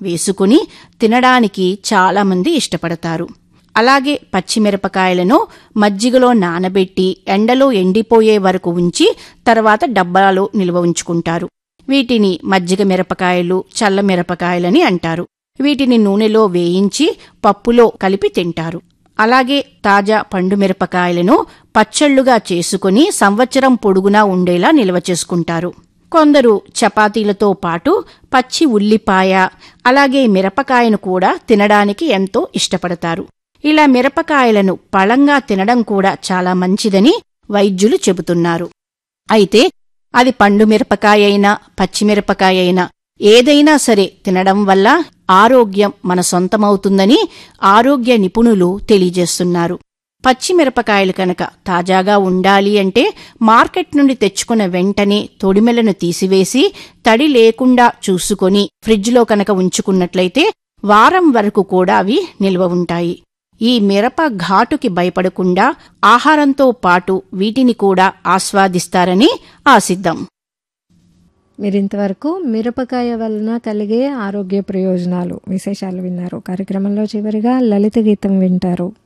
వేసుకుని తినడానికి చాలామంది ఇష్టపడతారు అలాగే పచ్చిమిరపకాయలను మజ్జిగలో నానబెట్టి ఎండలో ఎండిపోయే వరకు ఉంచి తర్వాత డబ్బాలో నిల్వ ఉంచుకుంటారు వీటిని మజ్జిగ మిరపకాయలు చల్ల మిరపకాయలని అంటారు వీటిని నూనెలో వేయించి పప్పులో కలిపి తింటారు అలాగే తాజా పండు మిరపకాయలను పచ్చళ్లుగా చేసుకుని సంవత్సరం పొడుగునా ఉండేలా నిల్వ చేసుకుంటారు కొందరు చపాతీలతో పాటు పచ్చి ఉల్లిపాయ అలాగే మిరపకాయను కూడా తినడానికి ఎంతో ఇష్టపడతారు ఇలా మిరపకాయలను పళంగా తినడం కూడా చాలా మంచిదని వైద్యులు చెబుతున్నారు అయితే అది పండు మిరపకాయ అయినా పచ్చిమిరపకాయ అయినా ఏదైనా సరే తినడం వల్ల ఆరోగ్యం మన సొంతమవుతుందని ఆరోగ్య నిపుణులు తెలియజేస్తున్నారు పచ్చిమిరపకాయలు కనుక తాజాగా ఉండాలి అంటే మార్కెట్ నుండి తెచ్చుకున్న వెంటనే తొడిమెలను తీసివేసి తడి లేకుండా చూసుకొని ఫ్రిడ్జ్లో కనుక ఉంచుకున్నట్లయితే వారం వరకు కూడా అవి నిల్వ ఉంటాయి ఈ మిరప ఘాటుకి భయపడకుండా ఆహారంతో పాటు వీటిని కూడా ఆస్వాదిస్తారని ఆశిద్దాం మీరింతవరకు మిరపకాయ వలన కలిగే ఆరోగ్య ప్రయోజనాలు విశేషాలు విన్నారు కార్యక్రమంలో చివరిగా లలిత గీతం వింటారు